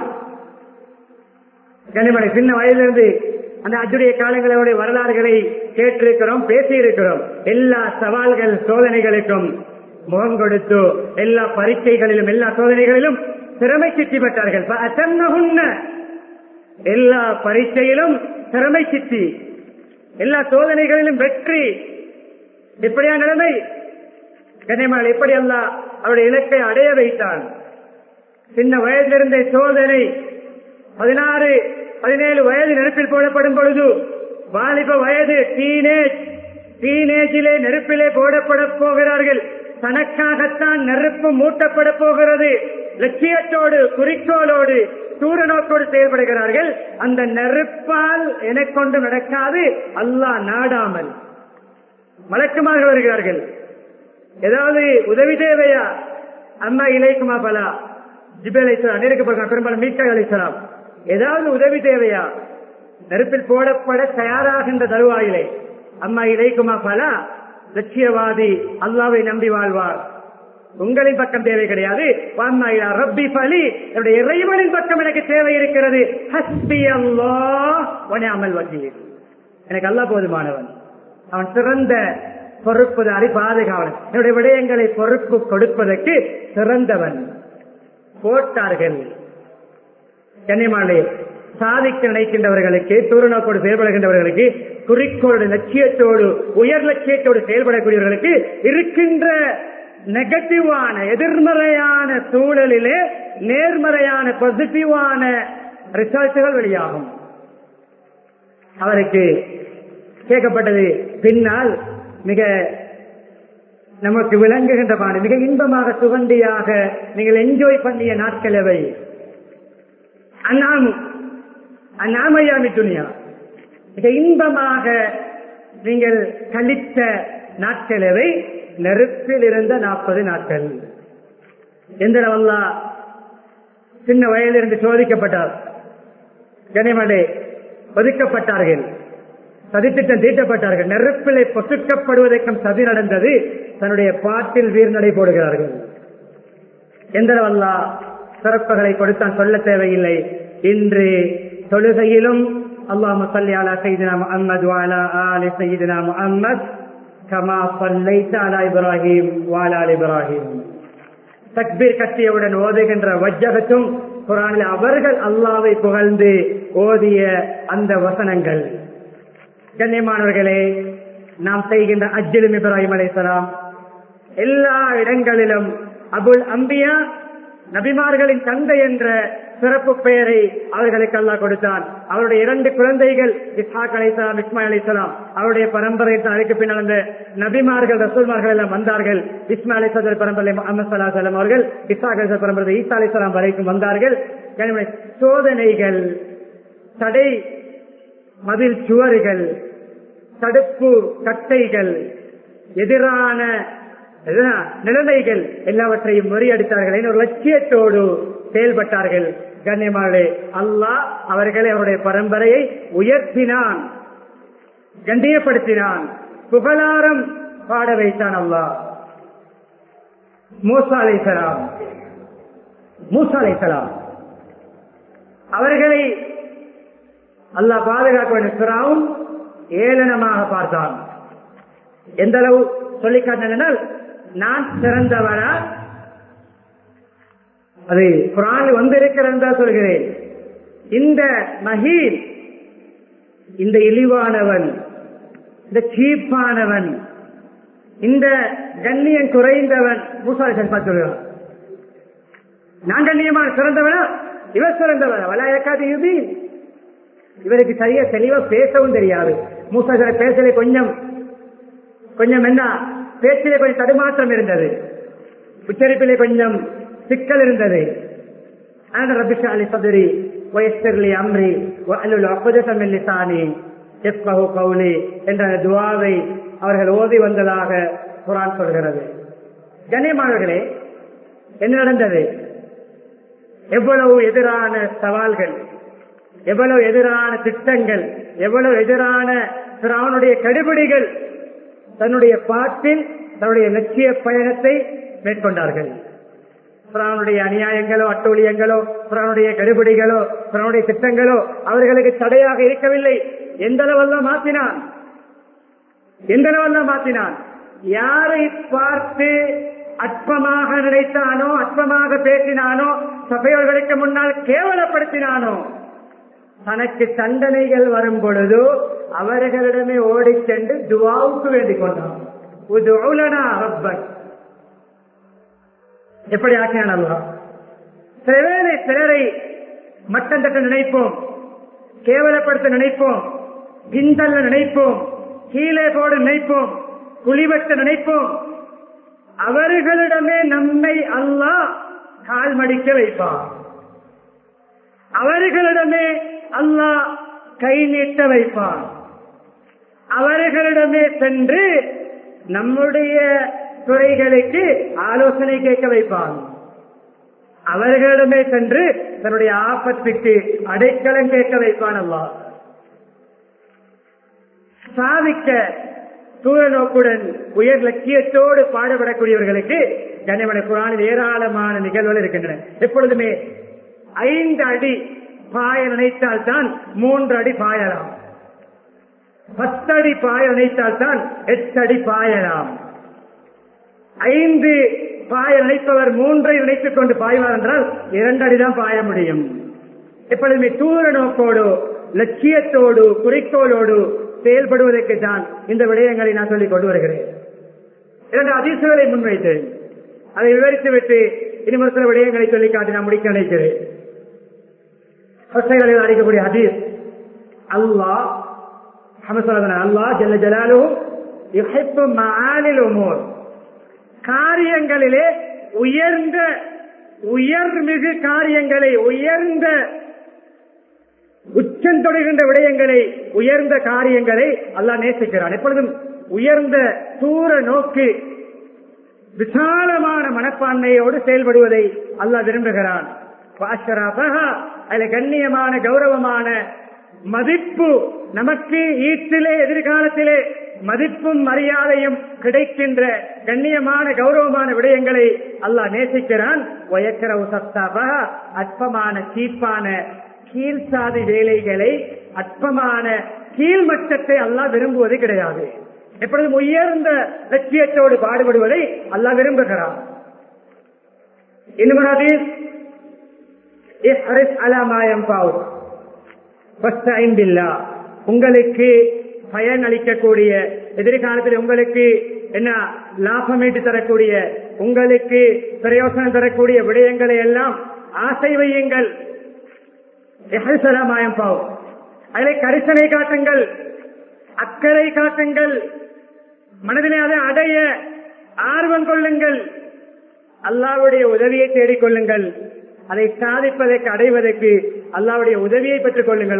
கனிமலை சின்ன வயதிலிருந்து அந்த அஜுடைய காலங்களுடைய வரலாறுகளை கேட்டிருக்கிறோம் பேசியிருக்கிறோம் எல்லா சவால்கள் சோதனைகளுக்கும் முகம் கொடுத்து எல்லா பரீட்சைகளிலும் எல்லா சோதனைகளிலும் திறமை சித்தி பெற்றார்கள் فأتمهن. எல்லா பரீட்சையிலும் திறமை சித்தி எல்லா சோதனைகளிலும் வெற்றி இப்படியா நிலைமை கனிமலை எப்படி அல்ல அவருடைய இலக்கை அடைய வைத்தான் சின்ன வயதிலிருந்த சோதனை பதினாறு பதினேழு வயது நெருப்பில் போடப்படும் பொழுது வாலிப வயது டீனேஜ் டீனேஜிலே நெருப்பிலே போடப்பட போகிறார்கள் தனக்காகத்தான் நெருப்பு மூட்டப்பட போகிறது லட்சியத்தோடு குறிக்கோளோடு தூர நோக்கோடு செயல்படுகிறார்கள் அந்த நெருப்பால் எனக்கொண்டு நடக்காது அல்லாஹ் நாடாமல் மலக்குமாக வருகிறார்கள் ஏதாவது உதவி தேவையா அம்மா இலைக்குமா பலா ஜிபே அலைசலாம் நெருக்கப்படுகிறார் பெரும்பாலும் மீக்கா அலைசலாம் ஏதாவது உதவி தேவையா நெருப்பில் போடப்பட தயாராகின்ற தருவாயிலே அம்மா இலைக்குமா பலா லட்சியவாதி அல்லாவை நம்பி வாழ்வார் உங்களின் பக்கம் தேவை கிடையாது வாம்மா இலா ரப்பி பலி என்னுடைய இறைவனின் பக்கம் எனக்கு தேவை இருக்கிறது ஹஸ்பி அல்லாஹ் வனிஅமல் வக்கீல் எனக்கு அல்லாஹ் போதுமானவன் அவன் சிறந்த பொறுப்புதாரி பாதுகாவலன் என்னுடைய விடயங்களை பொறுப்பு கொடுப்பதற்கு சிறந்தவன் போட்டார்கள் கன்னிமாலே சாதிக்க நினைக்கின்றவர்களுக்கு தூரநோக்கோடு செயல்படுகின்றவர்களுக்கு குறிக்கோளோடு லட்சியத்தோடு உயர் லட்சியத்தோடு செயல்படக்கூடியவர்களுக்கு இருக்கின்ற நெகட்டிவான எதிர்மறையான சூழலிலே நேர்மறையான பாசிட்டிவான ரிசல்ட்டுகள் வெளியாகும் அவருக்கு கேட்கப்பட்டது பின்னால் மிக நமக்கு விளங்குகின்ற பாடு மிக இன்பமாக சுகண்டியாக நீங்கள் என்ஜாய் பண்ணிய நாட்கள் எவை அண்ணாமு அண்ணாமையாமி துணியா மிக இன்பமாக நீங்கள் கழித்த நாட்கள் எவை நெருப்பில் இருந்த நாற்பது நாட்கள் எந்த வல்லா சின்ன வயதிலிருந்து சோதிக்கப்பட்டார் கனிமடே ஒதுக்கப்பட்டார்கள் சதித்திட்டம் தீட்டப்பட்டார்கள் நெருப்பிலை பொசுக்கப்படுவதற்கும் சதி நடந்தது தன்னுடைய பாட்டில் வீர்நடை போடுகிறார்கள் எந்த வல்லா சிறப்புகளை கொடுத்தான் சொல்ல தேவையில்லை இன்று தொழுகையிலும் اللهم صل على سيدنا محمد وعلى آل سيدنا محمد كما صليت على إبراهيم وعلى آل إبراهيم தக்பீர் கட்டியவுடன் ஓதுகின்ற வஜ்ஜகத்தும் குரானில் அவர்கள் அல்லாவை புகழ்ந்து ஓதிய அந்த வசனங்கள் கண்ணியமானவர்களே நாம் செய்கின்ற அஜிலும் இப்ராஹிம் அலைசலாம் எல்லா இடங்களிலும் அபுல் அம்பியா நபிமார்களின் தந்தை என்ற சிறப்பு பெயரை அவர்களுக்கு அல்லாஹ் கொடுத்தான் அவருடைய இரண்டு குழந்தைகள் இஸ்ஹாக் அலைசலாம் இஸ்மாயில் அலைசலாம் அவருடைய பரம்பரை அதுக்கு பின்னால் அந்த நபிமார்கள் ரசூல்மார்கள் எல்லாம் வந்தார்கள் இஸ்மா அலிசல் பரம்பரை முகமது சல்லா சலம் அவர்கள் இஸ்ஹாக் அலிசல் பரம்பரை ஈசா அலிசலாம் வரைக்கும் வந்தார்கள் எனவே சோதனைகள் தடை மதில் சுவர்கள் தடுப்பு கட்டைகள் எதிரான நிலைமைகள் எல்லாவற்றையும் முறியடித்தார்கள் ஒரு லட்சியத்தோடு செயல்பட்டார்கள் கண்ணியமானே அல்லாஹ் அவர்களை அவருடைய பரம்பரையை உயர்த்தினான் கண்டியப்படுத்தினான் புகழாரம் பாட வைத்தான் அல்லாஹ் மூசா அலைசலாம் மூசா அலைசலாம் அவர்களை அல்லாஹ் பாதுகாக்க வேண்டும் ஏளனமாக பார்த்தான் எந்த அளவு சொல்லி காட்டினால் நான் சிறந்தவனா அது குரான் வந்திருக்கிறதா சொல்கிறேன் இந்த மஹீன் இந்த இழிவானவன் இந்த சீப்பானவன் இந்த கண்ணியம் குறைந்தவன் மூசாலை சொல்கிறான் நான் கண்ணியமான சிறந்தவனா இவர் சிறந்தவன் வலாயக்காது இது இவருக்கு சரியா தெளிவா பேசவும் தெரியாது மூசா பேசல கொஞ்சம் கொஞ்சம் என்ன பேச்சிலே கொஞ்சம் தடுமாற்றம் இருந்தது உச்சரிப்பிலே கொஞ்சம் சிக்கல் இருந்தது ரபிஷா அலி சதுரி வயஸ்தர்லி அம்ரி அப்பதமில்லிசானி எஸ்பஹு கவுலி என்ற துவாவை அவர்கள் ஓதி வந்ததாக குரான் சொல்கிறது கண்ணியமானவர்களே என்ன நடந்தது எவ்வளவு எதிரான சவால்கள் எவ்வளவு எதிரான திட்டங்கள் எவ்வளவு எதிரான திராவனுடைய கடுபிடிகள் தன்னுடைய பாட்டில் தன்னுடைய லட்சிய பயணத்தை மேற்கொண்டார்கள் பிறனுடைய அநியாயங்களோ அட்டூழியங்களோ பிறனுடைய கடுபிடிகளோ பிறனுடைய திட்டங்களோ அவர்களுக்கு தடையாக இருக்கவில்லை எந்த அளவெல்லாம் மாற்றினான் எந்த அளவெல்லாம் மாற்றினான் யாரை பார்த்து அற்பமாக நினைத்தானோ அற்பமாக பேசினானோ சபையோர்களுக்கு முன்னால் கேவலப்படுத்தினானோ தனக்கு தண்டனைகள் வரும் பொழுது அவர்களிடமே ஓடிச் சென்று துவாவுக்கு வேண்டிக் கொண்டான் உதுலனா ரப்பன் எப்படி ஆக்கினான் அல்லா சிலரை சிலரை மட்டம் தட்ட நினைப்போம் கேவலப்படுத்த நினைப்போம் கிண்டல்ல நினைப்போம் கீழே போட நினைப்போம் குழிவெட்ட நினைப்போம் அவர்களிடமே நம்மை அல்லாஹ் கால் மடிக்க வைப்பான் அவர்களிடமே அல்லாஹ் கை நீட்ட வைப்பான் அவர்களிடமே சென்று நம்முடைய துறைகளுக்கு ஆலோசனை கேட்க வைப்பான் அவர்களிடமே சென்று தன்னுடைய ஆபத்துக்கு அடைக்கலம் கேட்க வைப்பான் அல்லா சாதிக்க தூர நோக்குடன் உயர் லட்சியத்தோடு பாடுபடக்கூடியவர்களுக்கு கனிமன குரானில் ஏராளமான நிகழ்வுகள் இருக்கின்றன எப்பொழுதுமே ஐந்து அடி பாய நினைத்தால் தான் மூன்று அடி பாயலாம் பத்தடி பாய நினைத்தால் தான் எட்டு அடி பாயலாம் ஐந்து பாய நினைப்பவர் மூன்றை நினைத்துக் கொண்டு பாய்வார் என்றால் இரண்டு அடிதான் பாய முடியும் எப்பொழுதுமே தூர நோக்கோடு லட்சியத்தோடு குறிக்கோளோடு செயல்படுவதற்கு தான் இந்த விடயங்களை நான் சொல்லிக் கொண்டு வருகிறேன் இரண்டு அதிர்ஷ்டங்களை முன்வைத்தேன் அதை விவரித்து விட்டு இனிமொரு சில விடயங்களை சொல்லி காட்டி நான் முடிக்க நினைக்கிறேன் அடிக்கக்கூடிய ஹதீஸ் அல்லாஹ் அல்லாஹ் ஜல்ல ஜலாலு உமோர் காரியங்களிலே உயர்ந்த உயர்மிகு காரியங்களை உயர்ந்த உச்சம் தொடுகின்ற விடயங்களை உயர்ந்த காரியங்களை அல்லாஹ் நேசிக்கிறான் எப்பொழுதும் உயர்ந்த தூர நோக்கு விசாலமான மனப்பான்மையோடு செயல்படுவதை அல்லாஹ் விரும்புகிறான் அதுல கண்ணியமான கௌரவமான மதிப்பு நமக்கு ஈட்டிலே எதிர்காலத்திலே மதிப்பும் மரியாதையும் கிடைக்கின்ற கண்ணியமான கௌரவமான விடயங்களை அல்லாஹ் நேசிக்கிறான் வயக்கரவு சத்தாபா அற்பமான சீப்பான கீழ்சாதி வேலைகளை அற்பமான கீழ்மட்டத்தை அல்லாஹ் விரும்புவது கிடையாது எப்பொழுதும் உயர்ந்த லட்சியத்தோடு பாடுபடுவதை அல்லாஹ் விரும்புகிறான் இன்னும் அலாமாயம் பாவு உங்களுக்கு பயன் அளிக்கக்கூடிய எதிர்காலத்தில் உங்களுக்கு என்ன லாபம் ஈட்டு தரக்கூடிய உங்களுக்கு பிரயோசனம் தரக்கூடிய விடயங்களை எல்லாம் ஆசை வையுங்கள் சலாமாயம் பாவ் அதிலே கரிசனை காட்டுங்கள் அக்கறை காட்டுங்கள் மனதிலே அதை அடைய ஆர்வம் கொள்ளுங்கள் அல்லாவுடைய உதவியை தேடிக்கொள்ளுங்கள் அதை சாதிப்பதற்கு அடைவதற்கு அல்லாவுடைய உதவியை பெற்றுக் கொள்ளுங்கள்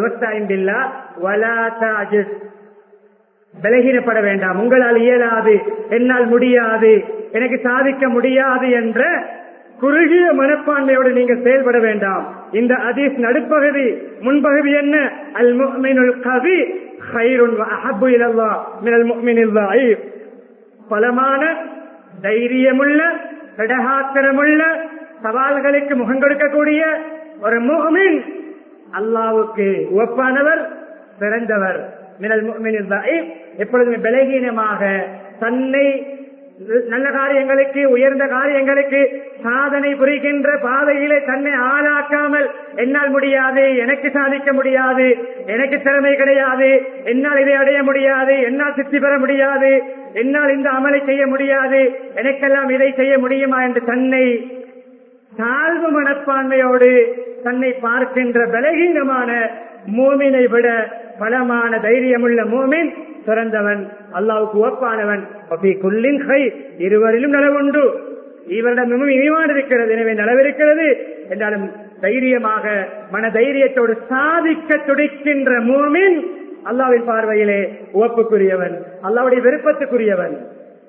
பலகீனப்பட வேண்டாம் உங்களால் இயலாது என்னால் முடியாது எனக்கு சாதிக்க முடியாது என்ற குறுகிய மனப்பான்மையோடு நீங்கள் செயல்பட வேண்டாம் இந்த அதீஸ் நடுப்பகுதி முன்பகுதி என்ன அல் முஃமினுல் கவி ஹைருன் அஹப்பு இலல்லா மினல் முஃமினில் ضعيف பலமான தைரியமுள்ள கடகாத்திரமுள்ள சவால்களுக்கு முகம் கொடுக்கக்கூடிய ஒரு முகமின் அல்லாவுக்கு ஒப்பானவர் பிறந்தவர் மினல் முஃமினில் ضعيف எப்பொழுதுமே பலகீனமாக தன்னை நல்ல காரியங்களுக்கு உயர்ந்த காரியங்களுக்கு சாதனை புரிகின்ற பாதையிலே தன்னை ஆளாக்காமல் என்னால் முடியாது எனக்கு சாதிக்க முடியாது எனக்கு திறமை கிடையாது என்னால் இதை அடைய முடியாது என்னால் சித்தி பெற முடியாது என்னால் இந்த அமலை செய்ய முடியாது எனக்கெல்லாம் இதை செய்ய முடியுமா என்று தன்னை தாழ்வு மனப்பான்மையோடு தன்னை பார்க்கின்ற பலகீனமான மூமினை விட பலமான தைரியமுள்ள மூமின் சிறந்தவன் அல்லாவுக்கு ஒப்பானவன் குள்ளின் கை இருவரிலும் நலவுண்டு இவரிடமும் இனிவான் இருக்கிறது எனவே நலவிருக்கிறது என்றாலும் தைரியமாக மன தைரியத்தோடு சாதிக்க துடிக்கின்ற மூமின் அல்லாவின் பார்வையிலே உவப்புக்குரியவன் அல்லாவுடைய விருப்பத்துக்குரியவன்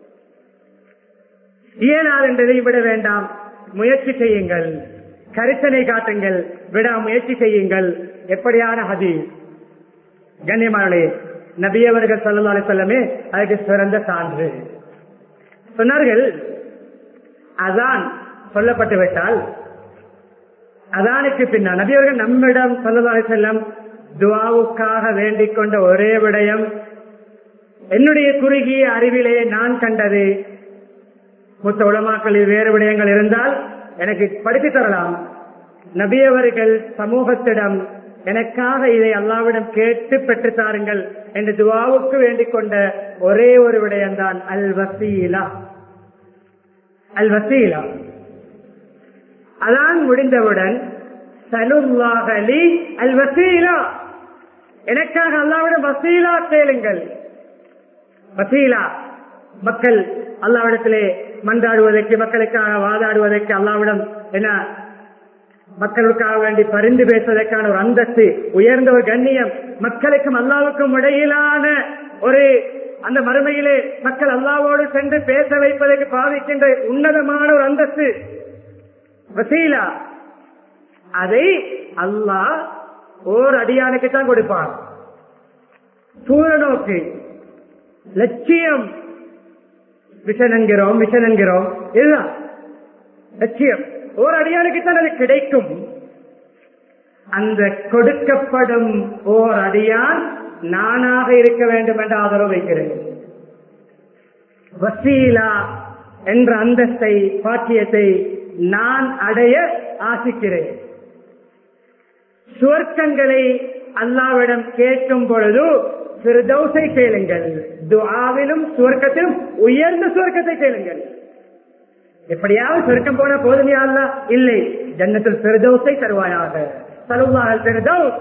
இயலாது என்றதை விட வேண்டாம் முயற்சி செய்யுங்கள் கருத்தனை காட்டுங்கள் விடா முயற்சி செய்யுங்கள் எப்படியான ஹதீஸ் கண்ணியமானே நபியவர்கள் சொல்லலாலே சொல்லமே அதுக்கு சிறந்த சான்று சொன்னார்கள் அதான் சொல்லப்பட்டு விட்டால் அதானுக்கு பின்னால் நபியவர்கள் நம்மிடம் சொல்லலாக செல்லம் துவாவுக்காக வேண்டிக் கொண்ட ஒரே விடயம் என்னுடைய குறுகிய அறிவிலே நான் கண்டது மூத்த உலமாக்களில் வேறு விடயங்கள் இருந்தால் எனக்கு படித்து தரலாம் நபியவர்கள் சமூகத்திடம் எனக்காக இதை அல்லாவிடம் கேட்டு பெற்று தாருங்கள் என்று துவாவுக்கு வேண்டிக் கொண்ட ஒரே ஒரு விடயம்தான் அல் வசீலா அல் வசீலா அதான் முடிந்தவுடன் சலுல்லாஹலி அல் வசீலா எனக்காக அல்லாவிடம் வசீலா கேளுங்கள் வசீலா மக்கள் அல்லாவிடத்திலே மன்றாடுவதற்கு மக்களுக்காக வாதாடுவதற்கு அல்லாவிடம் என்ன மக்களுக்காக வேண்டி பரிந்து பேசுவதற்கான ஒரு அந்தஸ்து உயர்ந்த ஒரு கண்ணியம் மக்களுக்கும் அல்லாவுக்கும் இடையிலான ஒரு அந்த மறுமையிலே மக்கள் அல்லாவோடு சென்று பேச வைப்பதற்கு பாவிக்கின்ற உன்னதமான ஒரு அந்தஸ்து வசீலா அதை அல்லாஹ் ஓர் அடியானுக்கு தான் கொடுப்பான் சூரநோக்கு லட்சியம் மிஷன் என்கிறோம் மிஷன் என்கிறோம் இதுதான் லட்சியம் ஓர் அடியானுக்கு தான் அது கிடைக்கும் அந்த கொடுக்கப்படும் ஓர் அடியான் நானாக இருக்க வேண்டும் என்று ஆதரவு வைக்கிறேன் வசீலா என்ற அந்தஸ்தை பாக்கியத்தை நான் அடைய ஆசிக்கிறேன் சுவர்க்கங்களை அல்லாவிடம் கேட்கும் பொழுது பிரதோசை கேளுங்கள் துஆவிலும் சுவர்க்கத்திலும் உயர்ந்த சுவர்க்கத்தை கேளுங்கள் எப்படியாவது சுவர்க்கம் போன போதுமையா அல்ல இல்லை ஜன்னத்தில் பிரதோசை தருவாயாக சலுவாக பிரதோஸ்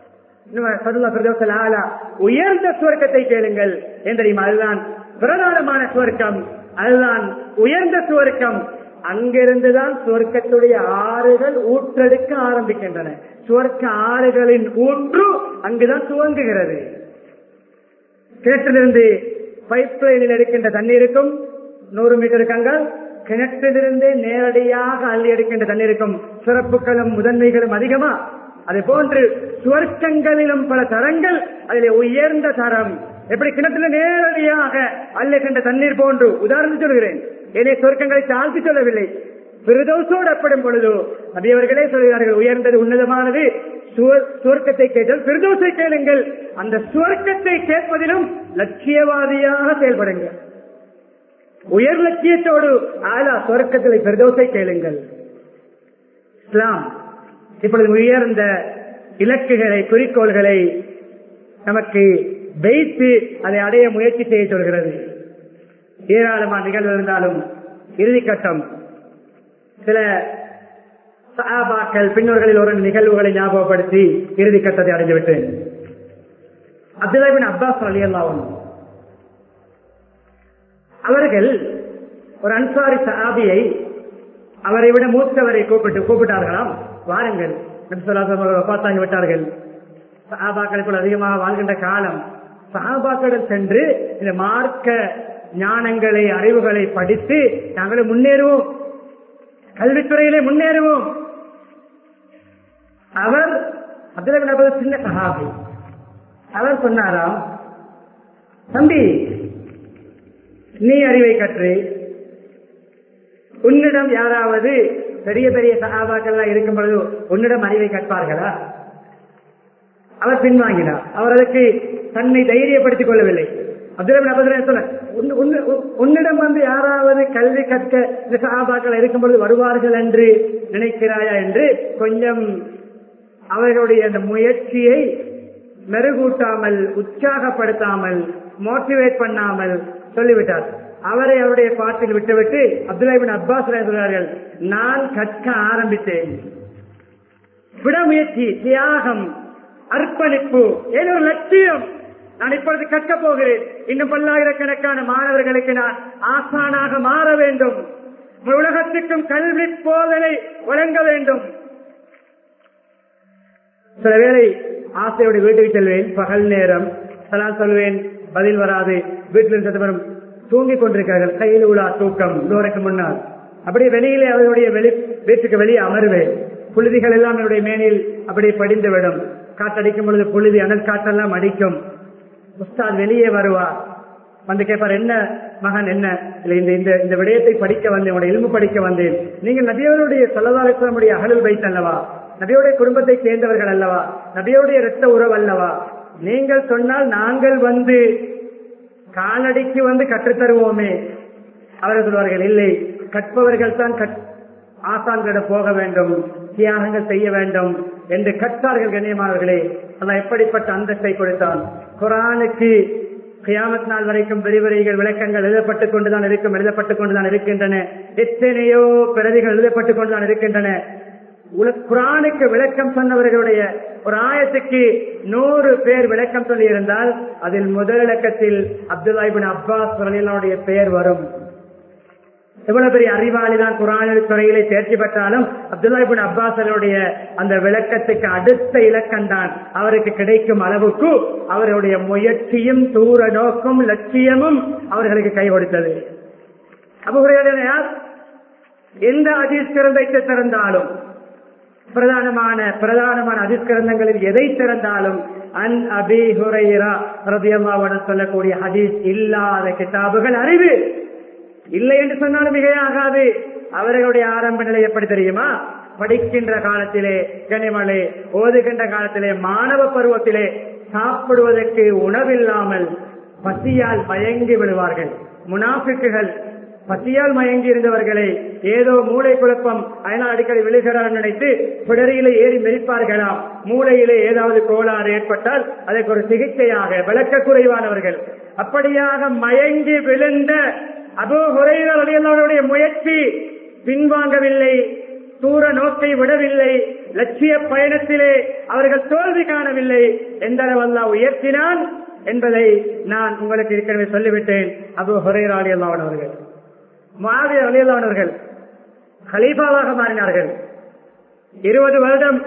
உயர்ந்த சுவர்க்கத்தை கேளுங்கள் என்றும் அதுதான் பிரதானமான சுவர்க்கம் அதுதான் உயர்ந்த சுவர்க்கம் அங்கிருந்துதான் சுவர்க்கத்துடைய ஆறுகள் ஊற்றெடுக்க ஆரம்பிக்கின்றன சுவர்க்க ஆறுகளின் ஊற்று அங்குதான் துவங்குகிறது கிணற்றிலிருந்து பைப் லைனில் எடுக்கின்ற தண்ணீருக்கும் நூறு மீட்டர் கங்கள் கிணற்றிலிருந்தே நேரடியாக அள்ளி எடுக்கின்ற தண்ணீருக்கும் சிறப்புகளும் முதன்மைகளும் அதிகமா அதே போன்று சுவர்க்கங்களிலும் பல தரங்கள் அதில் உயர்ந்த தரம் எப்படி கிணற்றில் நேரடியாக அள்ளுகின்ற தண்ணீர் போன்று உதாரணம் சொல்கிறேன் என்னை சொர்க்கங்களை தாழ்த்தி சொல்லவில்லை பிரதோஷோடு அப்படும் பொழுது நபியவர்களே சொல்கிறார்கள் உயர்ந்தது உன்னதமானது சுவர்க்கத்தை கேட்டால் பிரதோஷை கேளுங்கள் அந்த சுவர்க்கத்தை கேட்பதிலும் லட்சியவாதியாக செயல்படுங்கள் உயர் லட்சியத்தோடு ஆலா சுவர்க்கத்தில் பிரதோஷை கேளுங்கள் இஸ்லாம் இப்பொழுது உயர்ந்த இலக்குகளை குறிக்கோள்களை நமக்கு வைத்து அதை அடைய முயற்சி செய்ய சொல்கிறது ஏராளமான நிகழ்வு இருந்தாலும் இறுதிக்கட்டம் சில சஹாபாக்கள் பின்னோர்களில் ஒரு நிகழ்வுகளை ஞாபகப்படுத்தி இறுதி கட்டத்தை அடைந்து விட்டேன் அப்துல்லாபின் அப்பாஸ் அலி அல்லாவும் அவர்கள் ஒரு அன்சாரி சஹாபியை அவரை விட மூத்தவரை கூப்பிட்டு கூப்பிட்டார்களாம் வாருங்கள் பார்த்தாங்கி விட்டார்கள் சஹாபாக்களுக்குள் அதிகமாக வாழ்கின்ற காலம் சஹாபாக்களிடம் சென்று இந்த மார்க்க ஞானங்களை அறிவுகளை படித்து நாங்களும் முன்னேறுவோம் கல்வித்துறையிலே முன்னேறுவோம் அவர் அப்துல் சின்ன சஹாபி அவர் சொன்னாராம் தம்பி நீ அறிவை கற்று உன்னிடம் யாராவது பெரிய பெரிய சகாபாக்கள் இருக்கும் பொழுது உன்னிடம் அறிவை கற்பார்களா அவர் பின்வாங்கினார் அவர் அதற்கு தன்னை தைரியப்படுத்திக் கொள்ளவில்லை அப்துல் உன்னிடம் வந்து யாராவது கல்வி கற்க இந்த சகாபாக்கள் இருக்கும் பொழுது வருவார்கள் என்று நினைக்கிறாயா என்று கொஞ்சம் அவர்களுடைய அந்த முயற்சியை மெருகூட்டாமல் உற்சாகப்படுத்தாமல் மோட்டிவேட் பண்ணாமல் சொல்லிவிட்டார் அவரை அவருடைய பாட்டில் விட்டுவிட்டு அப்துல்லாபின் அப்பாஸ் சொல்கிறார்கள் நான் கற்க ஆரம்பித்தேன் விடமுயற்சி தியாகம் அர்ப்பணிப்பு ஏதோ ஒரு லட்சியம் நான் இப்பொழுது கற்கப் போகிறேன் இன்னும் பல்லாயிரக்கணக்கான மாணவர்களுக்கு நான் ஆசானாக மாற வேண்டும் உலகத்துக்கும் கல்வி போதனை வழங்க வேண்டும் சில வேளை ஆசையோட வீட்டுக்கு செல்வேன் பகல் நேரம் சலாம் சொல்வேன் பதில் வராது வீட்டில் சத்து வரும் தூங்கிக் கொண்டிருக்கிறார்கள் கையில் உள்ள தூக்கம் தூரக்கு முன்னால் அப்படியே வெளியிலே அவருடைய வெளி வீட்டுக்கு வெளியே அமர்வேன் புழுதிகள் எல்லாம் என்னுடைய மேனில் அப்படியே படிந்துவிடும் காற்றடிக்கும் பொழுது புழுதி அனல் காற்றெல்லாம் அடிக்கும் உஸ்தாத் வெளியே வருவார் வந்து கேட்பார் என்ன மகன் என்ன இல்ல இந்த இந்த இந்த விடயத்தை படிக்க வந்தேன் உடைய இல்மு படிக்க வந்தேன் நீங்கள் நபியவருடைய சல்லதாரத்தினுடைய அகலில் வைத்தல்லவா நபியோடைய குடும்பத்தை சேர்ந்தவர்கள் அல்லவா நபியோடைய இரத்த உறவு அல்லவா நீங்கள் சொன்னால் நாங்கள் வந்து காலடிக்கு வந்து கற்றுத்தருவோமே அவர்கள் சொல்வார்கள் இல்லை கற்பவர்கள் தான் கற்- ஆசான்களிடம் போக வேண்டும் தியாகங்கள் செய்ய வேண்டும் என்று கற்றார்கள் கண்ணியமானவர்களே அல்லாஹ் எப்படிப்பட்ட அந்தஸ்தை கொடுத்தான் குரானுக்கு கியாமத் நாள் வரைக்கும் விரிவுரைகள் விளக்கங்கள் எழுதப்பட்டுக் கொண்டுதான் இருக்கும் எழுதப்பட்டுக் கொண்டுதான் இருக்கின்றன எத்தனையோ பிரதிகள் எழுதப்பட்டுக் கொண்டுதான் இருக்கின்றன உல- குரானுக்கு விளக்கம் சொன்னவர்களுடைய ஒரு ஆயத்துக்கு நூறு பேர் விளக்கம் சொல்லி இருந்தால் அதில் முதல் இலக்கத்தில் அப்துல்லாஹிபின் அப்பாஸ் ரலியல்லாஹுடைய பெயர் வரும் எவ்வளவு பெரிய அறிவாளி தான் குரானில் துறையிலே தேர்ச்சி பெற்றாலும் அப்துல்லாஹிபின் அப்பாசனுடைய அந்த விளக்கத்துக்கு அடுத்த இலக்கம் தான் அவருக்கு கிடைக்கும் அளவுக்கு அவருடைய முயற்சியும் தூர நோக்கும் லட்சியமும் அவர்களுக்கு கை கொடுத்தது அபுகுரையுடைய யார் எந்த அதிஸ்கிரந்தை திறந்தாலும் பிரதானமான பிரதானமான அதிஸ்கிரந்தங்களில் எதை திறந்தாலும் அன் அபி ஹுரைரா ரதியல்லாவுடன் சொல்லக்கூடிய ஹதீஸ் இல்லாத கிதாபுகள் அறிவு இல்லை என்று சொன்னாலும் மிகையாகாது அவர்களுடைய ஆரம்ப நிலை எப்படி தெரியுமா படிக்கின்ற காலத்திலே கனிமலை ஓதுகின்ற காலத்திலே மாணவ பருவத்திலே சாப்பிடுவதற்கு உணவில்லாமல் பசியால் மயங்கி விடுவார்கள் முனாஃபிக்குகள் பசியால் மயங்கி இருந்தவர்களை ஏதோ மூளை குழப்பம் அதனால் அடிக்கடி விழுகிறார் நினைத்து பிடரியிலே ஏறி மெரிப்பார்களாம் மூளையிலே ஏதாவது கோளாறு ஏற்பட்டால் அதற்கு ஒரு சிகிச்சையாக விளக்க குறைவானவர்கள் அப்படியாக மயங்கி விழுந்த அதோ குறைகளுடைய முயற்சி பின்வாங்கவில்லை தூர நோக்கை விடவில்லை லட்சிய பயணத்திலே அவர்கள் தோல்வி காணவில்லை எந்த அளவல்லா உயர்த்தினான் என்பதை நான் உங்களுக்கு ஏற்கனவே சொல்லிவிட்டேன் அபு ஹுரைரா அலி அல்லாவன் அவர்கள் மாவியர் அலி அல்லாவன் அவர்கள் ஹலீஃபாவாக மாறினார்கள் இருபது வருடம்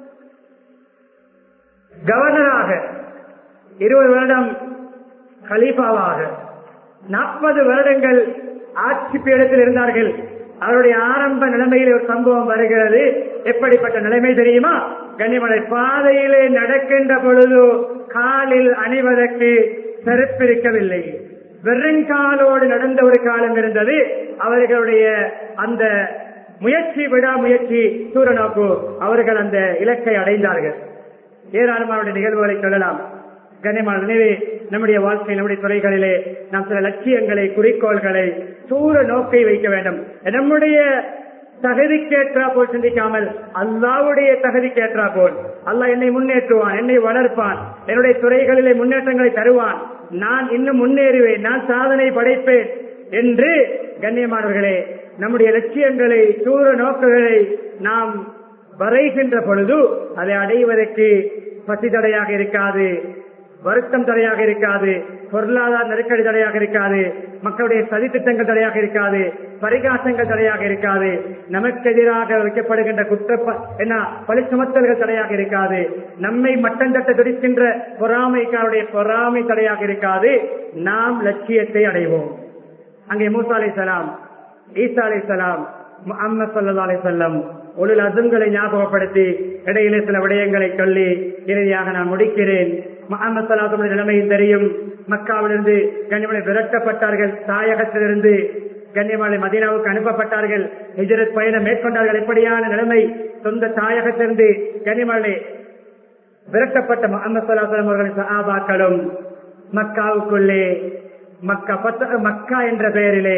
கவர்னராக இருபது வருடம் ஹலீஃபாவாக நாற்பது வருடங்கள் ஆட்சி பீடத்தில் இருந்தார்கள் அவருடைய ஆரம்ப நிலைமையில் ஒரு சம்பவம் வருகிறது எப்படிப்பட்ட நிலைமை தெரியுமா கண்ணிமலை பாதையிலே நடக்கின்ற பொழுது காலில் அணிவதற்கு செருப்பிருக்கவில்லை வெறுங்காலோடு நடந்த ஒரு காலம் இருந்தது அவர்களுடைய அந்த முயற்சி விடாமுயற்சி சூரநோக்கு அவர்கள் அந்த இலக்கை அடைந்தார்கள் ஏராளமான நிகழ்வுகளை சொல்லலாம் கண்ணியமான நினைவே நம்முடைய வாழ்க்கை நம்முடைய துறைகளிலே நாம் சில லட்சியங்களை குறிக்கோள்களை சூர நோக்கை வைக்க வேண்டும் நம்முடைய தகுதிக்கேற்றா போல் சிந்திக்காமல் அல்லாவுடைய தகுதிக்கேற்றா போல் அல்லாஹ் என்னை முன்னேற்றுவான் என்னை வளர்ப்பான் என்னுடைய துறைகளிலே முன்னேற்றங்களை தருவான் நான் இன்னும் முன்னேறுவேன் நான் சாதனை படைப்பேன் என்று கண்ணியமானவர்களே நம்முடைய லட்சியங்களை சூர நோக்குகளை நாம் வரைகின்ற பொழுது அதை அடைவதற்கு பசி தடையாக இருக்காது வருத்தம் தடையாக இருக்காது பொருளாதார நெருக்கடி தடையாக இருக்காது மக்களுடைய சதித்திட்டங்கள் தடையாக இருக்காது பரிகாசங்கள் தடையாக இருக்காது நமக்கு எதிராக வைக்கப்படுகின்ற குற்ற என்ன பழி சுமத்தல்கள் தடையாக இருக்காது நம்மை மட்டம் தட்ட துடிக்கின்ற பொறாமைக்காருடைய பொறாமை தடையாக இருக்காது நாம் லட்சியத்தை அடைவோம் அங்கே மூசா அலை சலாம் ஈசா அலை சலாம் முகமது சல்லா அலை செல்லம் ஒரு அசம்களை ஞாபகப்படுத்தி இடையிலே சில விடயங்களை சொல்லி இறுதியாக நான் முடிக்கிறேன் முகமது சலாத்துடைய நிலைமையும் தெரியும் மக்காவிலிருந்து கண்ணிமலை விரட்டப்பட்டார்கள் தாயகத்திலிருந்து கண்ணியமலை மதீனாவுக்கு அனுப்பப்பட்டார்கள் ஹிஜரத் பயணம் மேற்கொண்டார்கள் எப்படியான நிலைமை சொந்த தாயகத்திலிருந்து கண்ணிமலை விரட்டப்பட்ட முகமது சலாசலம் அவர்களின் சஹாபாக்களும் மக்காவுக்குள்ளே மக்கா பத்த மக்கா என்ற பெயரிலே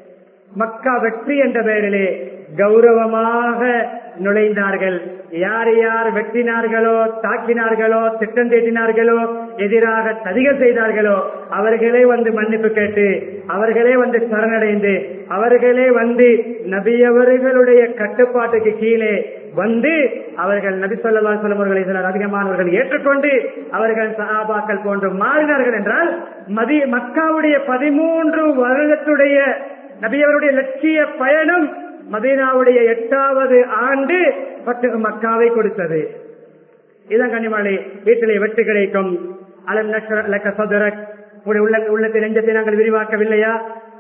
மக்கா வெற்றி என்ற பெயரிலே கௌரவமாக நுழைந்தார்கள் யார் யார் வெட்டினார்களோ தாக்கினார்களோ திட்டம் தீட்டினார்களோ எதிராக சதிகள் செய்தார்களோ அவர்களே வந்து மன்னிப்பு கேட்டு அவர்களே வந்து சரணடைந்து அவர்களே வந்து நபியவர்களுடைய கட்டுப்பாட்டுக்கு கீழே வந்து அவர்கள் நபி சொல்லா சொல்லுவர்களை சிலர் அதிகமானவர்கள் ஏற்றுக்கொண்டு அவர்கள் சஹாபாக்கள் போன்று மாறினார்கள் என்றால் மதி மக்காவுடைய பதிமூன்று வருடத்துடைய நபியவருடைய லட்சிய பயணம் மதீனாவுடைய எட்டாவது ஆண்டு பத்து மக்காவை கொடுத்தது இதான் கனிமலை வீட்டிலே வெற்றி கிடைக்கும் அலம் லக்க சதுரக் உள்ள உள்ளத்தை நெஞ்சத்தை நாங்கள் விரிவாக்கவில்லையா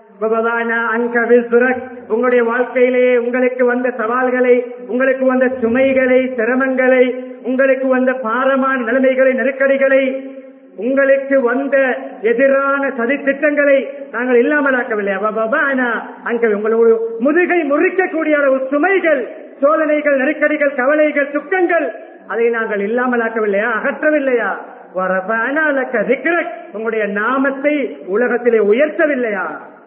உங்களுடைய வாழ்க்கையிலே உங்களுக்கு வந்த சவால்களை உங்களுக்கு வந்த சுமைகளை சிரமங்களை உங்களுக்கு வந்த பாரமான நிலைமைகளை நெருக்கடிகளை உங்களுக்கு வந்த எதிரான சதி திட்டங்களை நாங்கள் இல்லாமலாக்கவில்லை அபபபானா. அங்க உங்களோட முதுகை முறிக்கக்கூடிய அளவு சுமைகள் சோதனைகள் நெருக்கடிகள் கவலைகள் துக்கங்கள் அதை நாங்கள் இல்லாமலாக்கவில்லையா அகற்றவில்லையா வரபானா லக்க திக்ரக். உங்களுடைய நாமத்தை உலகத்திலே உயர்த்தவில்லையா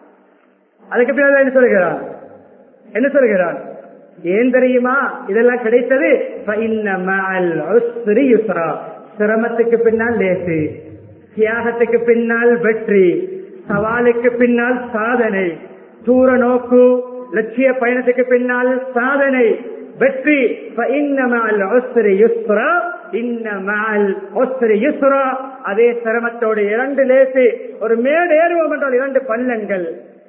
அதுக்கு பிறகு என்ன சொல்கிறார் என்ன சொல்கிறார் ஏன் தெரியுமா இதெல்லாம் கிடைத்தது فَإِنَّ مَعَ الْعُسْرِ يُسْرًا. சிரமத்துக்கு பின்னால் லேசு தியாகத்துக்கு பின்னால் வெற்றி சவாலுக்கு பின்னால் சாதனை தூர நோக்கு லட்சிய பயணத்துக்கு பின்னால் சாதனை வெற்றி فَإِنَّ مَعَ الْعُسْرِ يُسْرًا. إِنَّ مَعَ الْعُسْرِ يُسْرًا. அதே சிரமத்தோடு இரண்டு லேசு ஒரு மேடு ஏறுவோம் என்றால் இரண்டு பள்ளங்கள்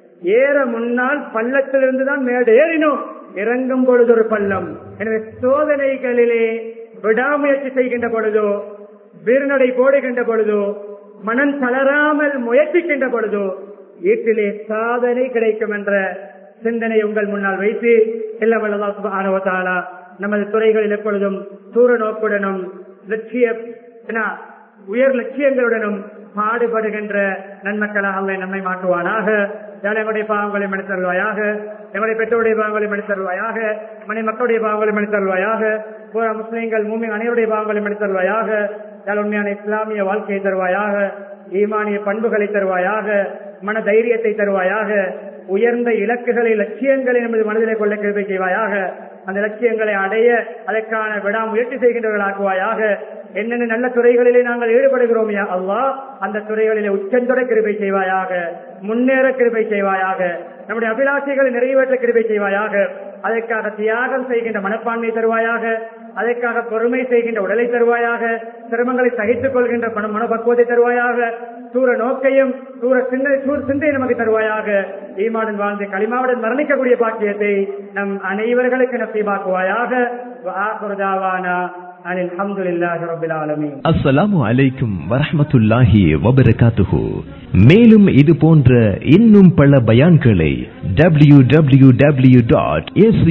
ஏற முன்னால் பள்ளத்திலிருந்து தான் மேடு ஏறினோம் இறங்கும் பொழுது ஒரு பள்ளம் எனவே சோதனைகளிலே விடாமுயற்சி செய்கின்ற பொழுதோ வீரநடை போடுகின்ற பொழுதோ மனம் தளராமல் முயற்சிக்கின்ற பொழுதோ வீட்டிலே சாதனை கிடைக்கும் என்ற சிந்தனை உங்கள் முன்னால் வைத்து எல்லா வல்லதாலா நமது துறைகளில் எப்பொழுதும் தூர நோக்குடனும் லட்சிய என்ன, உயர் லட்சியங்களுடனும் பாடுபடுகின்ற நன்மக்களாக அல்லாஹ் நம்மை மாற்றுவானாக யாழ் எங்களுடைய பாவங்களை மனிதருவாயாக எங்களுடைய பெற்றோருடைய பாவங்களை மனிதருவாயாக மனை மக்களுடைய பாவங்களை மனிதருவாயாக பூரா முஸ்லிம்கள் மூமி அனைவருடைய பாவங்களை மனிதருவாயாக யாழ் உண்மையான இஸ்லாமிய வாழ்க்கையை தருவாயாக ஈமானிய பண்புகளை தருவாயாக மன தைரியத்தை தருவாயாக உயர்ந்த இலக்குகளை லட்சியங்களை நமது மனதிலே கொள்ள கிருபை செய்வாயாக அந்த லட்சியங்களை அடைய அதற்கான விடாமுயற்சி செய்கின்றவர்களாக்குவாயாக என்னென்ன நல்ல துறைகளிலே நாங்கள் ஈடுபடுகிறோம் யா அல்லாஹ் அந்த துறைகளிலே உச்சந்தொட கிருபை செய்வாயாக முன்னேற கிருபை செய்வாயாக நம்முடைய அபிலாஷைகளை நிறைவேற்ற கிருபை செய்வாயாக அதற்காக தியாகம் செய்கின்ற மனப்பான்மை தருவாயாக அதற்காக பொறுமை செய்கின்ற உடலை தருவாயாக சிரமங்களை சகித்துக் கொள்கின்ற மன மனப்பக்குவத்தை தருவாயாக தூர நோக்கையும் தூர சிந்தை தூர சிந்தையை நமக்கு தருவாயாக ஈமாடன் வாழ்ந்து களிமாவுடன் மரணிக்கக்கூடிய பாக்கியத்தை நம் அனைவர்களுக்கு நசீபாக்குவாயாக வாக்குறதாவானா அனில் அல்ஹம்துலில்லாஹி ரப்பில் ஆலமீன் அஸ்ஸலாமு அலைக்கும் வரஹ்மத்துல்லாஹி வபரகாத்துஹு மேலும் இது போன்ற இன்னும் பல பயான்களை W W W dot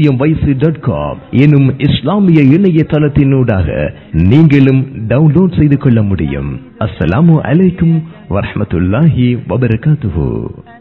dot com எனும் இஸ்லாமிய இணையதளத்தினூடாக நீங்களும் டவுன்லோட் செய்து கொள்ள முடியும் அஸ்ஸலாமு அலைக்கும் வரஹ்மத்துல்லாஹி வபரகாத்துஹு